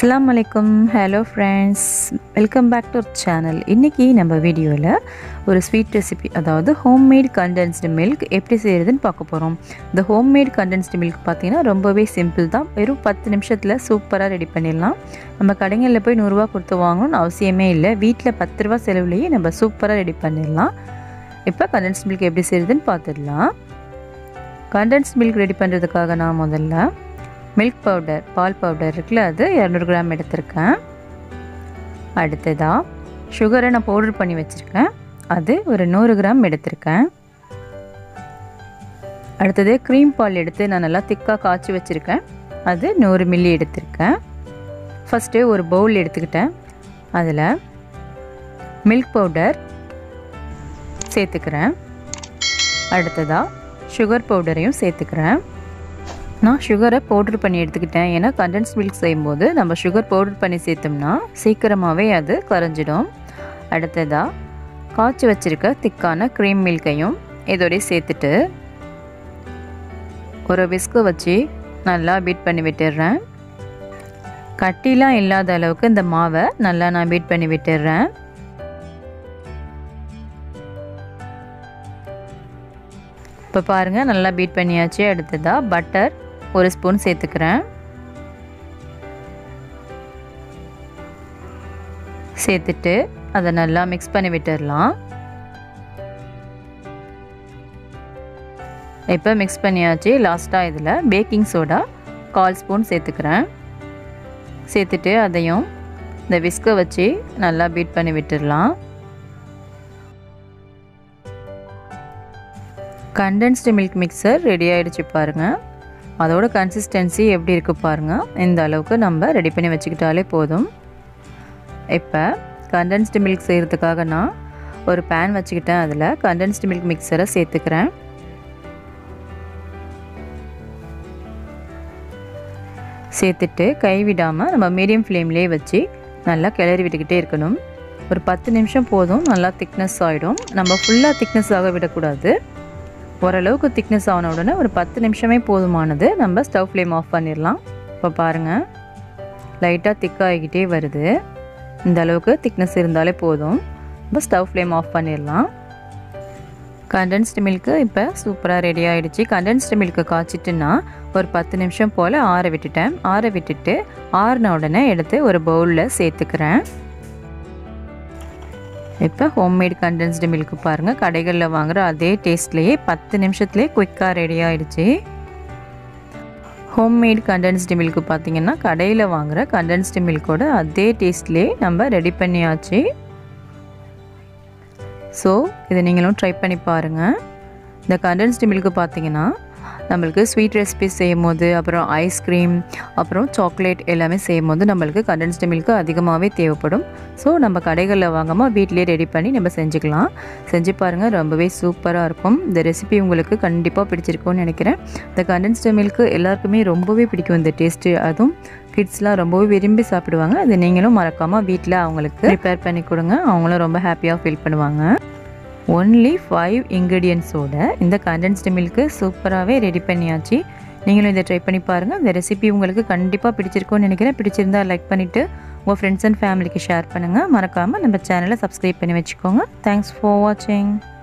அஸ்ஸலாமு அலைக்கும் hello friends welcome back to channel இன்றைக்கி நம்ம வீடியோவில் ஒரு ஸ்வீட் ரெசிபி அதாவது ஹோம்மேட் கண்டென்ஸ்டு மில்க் எப்படி செய்கிறதுன்னு பார்க்க போகிறோம் இந்த ஹோம்மேட் கண்டென்ஸ்டு மில்க் பார்த்தீங்கன்னா ரொம்பவே சிம்பிள் தான் வெறும் பத்து நிமிஷத்தில் சூப்பராக ரெடி பண்ணிடலாம் நம்ம கடைகளில் போய் நூறுரூவா கொடுத்து வாங்கணும்னு அவசியமே இல்லை வீட்டில் பத்து ரூபா செலவுலேயே நம்ம சூப்பராக ரெடி பண்ணிடலாம் இப்போ கண்டென்ஸ்ட் மில்க் எப்படி செய்கிறதுன்னு பார்த்துடலாம் கண்டென்ஸ்ட் மில்க் ரெடி பண்ணுறதுக்காக நான் முதல்ல மில்க் பவுடர் பால் பவுடர் இருக்குல்ல அது இரநூறு கிராம் எடுத்திருக்கேன் அடுத்ததாக சுகரை நான் பவுடர் பண்ணி வச்சுருக்கேன் அது ஒரு நூறு கிராம் எடுத்திருக்கேன் அடுத்தது க்ரீம் பால் எடுத்து நான் நல்லா திக்காக காய்ச்சி வச்சுருக்கேன் அது நூறு மில்லி எடுத்திருக்கேன் ஃபஸ்ட்டு ஒரு பவுல் எடுத்துக்கிட்டேன் அதில் மில்க் பவுடர் சேர்த்துக்கிறேன் அடுத்ததாக சுகர் பவுடரையும் சேர்த்துக்கிறேன் நான் சுகரை பவுட்ரு பண்ணி எடுத்துக்கிட்டேன் ஏன்னா கண்டென்ஸ் மில்க் செய்யும்போது நம்ம சுகர் பவுடர் பண்ணி சேர்த்தோம்னா சீக்கிரமாகவே அது கரைஞ்சிடும் அடுத்ததாக காய்ச்சி வச்சுருக்க திக்கான க்ரீம் மில்கையும் இதோடய சேர்த்துட்டு ஒரு விஸ்கு வச்சு நல்லா பீட் பண்ணி விட்டுடுறேன் கட்டிலாம் இல்லாத அளவுக்கு இந்த மாவை நல்லா நான் பீட் பண்ணி விட்டுடுறேன் இப்போ பாருங்கள் நல்லா பீட் பண்ணியாச்சு அடுத்ததாக பட்டர் ஒரு ஸ்பூன் சேர்த்துக்கிறேன் சேர்த்துட்டு அதை நல்லா மிக்ஸ் பண்ணி விட்டுடலாம் இப்போ மிக்ஸ் பண்ணியாச்சு லாஸ்ட்டாக இதில் பேக்கிங் சோடா கால் ஸ்பூன் சேர்த்துக்கிறேன் சேர்த்துட்டு அதையும் இந்த விஸ்கை வச்சு நல்லா பீட் பண்ணி விட்டுடலாம் கண்டென்ஸ்டு மில்க் மிக்சர் ரெடி ஆகிடுச்சு பாருங்கள் அதோட கன்சிஸ்டன்சி எப்படி இருக்குது பாருங்கள் இந்த அளவுக்கு நம்ம ரெடி பண்ணி வச்சுக்கிட்டாலே போதும் இப்போ கண்டென்ஸ்டு மில்க் செய்கிறதுக்காக நான் ஒரு பேன் வச்சுக்கிட்டேன் அதில் கண்டென்ஸ்டு மில்க் மிக்சரை சேர்த்துக்கிறேன் சேர்த்துட்டு கைவிடாமல் நம்ம மீடியம் ஃப்ளேம்லேயே வச்சு நல்லா கிளறி விட்டுக்கிட்டே இருக்கணும் ஒரு பத்து நிமிஷம் போதும் நல்லா திக்னஸ் ஆகிடும் நம்ம ஃபுல்லாக திக்னஸ் ஆக விடக்கூடாது ஓரளவுக்கு திக்னஸ் ஆன உடனே ஒரு பத்து நிமிஷமே போதுமானது நம்ம ஸ்டவ் ஃப்ளேம் ஆஃப் பண்ணிடலாம் இப்போ பாருங்கள் லைட்டாக திக்காகிக்கிட்டே வருது இந்த அளவுக்கு திக்னஸ் இருந்தாலே போதும் இப்போ ஸ்டவ் ஃப்ளேம் ஆஃப் பண்ணிடலாம் கண்டென்ஸ்டு மில்க்கு இப்போ சூப்பராக ரெடி ஆகிடுச்சு கண்டென்ஸ்டு மில்க்கு காய்ச்சிட்டுன்னா ஒரு பத்து நிமிஷம் போல் ஆற விட்டுட்டேன் ஆற விட்டுட்டு ஆறின உடனே எடுத்து ஒரு பவுலில் சேர்த்துக்கிறேன் இப்போ ஹோம்மேட் கண்டென்ஸ்டு மில்க்கு பாருங்கள் கடைகளில் வாங்குகிற அதே டேஸ்ட்லேயே பத்து நிமிஷத்துலேயே குயிக்காக ரெடி ஆகிடுச்சு ஹோம்மேட் கண்டென்ஸ்டு மில்க்கு பார்த்திங்கன்னா கடையில் வாங்குகிற கண்டென்ஸ்டு மில்கோட அதே டேஸ்ட்லேயே நம்ம ரெடி பண்ணியாச்சு ஸோ இதை நீங்களும் ட்ரை பண்ணி பாருங்கள் இந்த கண்டென்ஸ்டு மில்க்கு பார்த்தீங்கன்னா நம்மளுக்கு ஸ்வீட் ரெசிபிஸ் செய்யும் போது அப்புறம் ஐஸ்கிரீம் அப்புறம் சாக்லேட் எல்லாமே செய்யும் போது நம்மளுக்கு கண்டென்ஸ்டு மில்க்கு அதிகமாகவே தேவைப்படும் ஸோ நம்ம கடைகளில் வாங்காமல் வீட்டிலே ரெடி பண்ணி நம்ம செஞ்சுக்கலாம் செஞ்சு பாருங்கள் ரொம்பவே சூப்பராக இருக்கும் இந்த ரெசிபி உங்களுக்கு கண்டிப்பாக பிடிச்சிருக்கும்னு நினைக்கிறேன் இந்த கண்டென்ஸ்டு மில்க்கு எல்லாருக்குமே ரொம்பவே பிடிக்கும் இந்த டேஸ்ட்டு அதுவும் கிட்ஸ்லாம் ரொம்பவே விரும்பி சாப்பிடுவாங்க அது நீங்களும் மறக்காமல் வீட்டில் அவங்களுக்கு ப்ரிப்பேர் பண்ணி கொடுங்க அவங்களும் ரொம்ப ஹாப்பியாக ஃபீல் பண்ணுவாங்க ஒன்லி ஃபைவ் இன்க்ரீடியன்ஸோட இந்த கண்டென்ஸ்டு மில்க்கு சூப்பராகவே ரெடி பண்ணியாச்சு நீங்களும் இதை ட்ரை பண்ணி பாருங்கள் இந்த ரெசிபி உங்களுக்கு கண்டிப்பாக பிடிச்சிருக்கும்னு நினைக்கிறேன் பிடிச்சிருந்தா லைக் பண்ணிவிட்டு உங்கள் ஃப்ரெண்ட்ஸ் அண்ட் ஃபேமிலிக்கு ஷேர் பண்ணுங்கள் மறக்காமல் நம்ம சேனலை சப்ஸ்கிரைப் பண்ணி வச்சுக்கோங்க தேங்க்ஸ் ஃபார் வாட்சிங்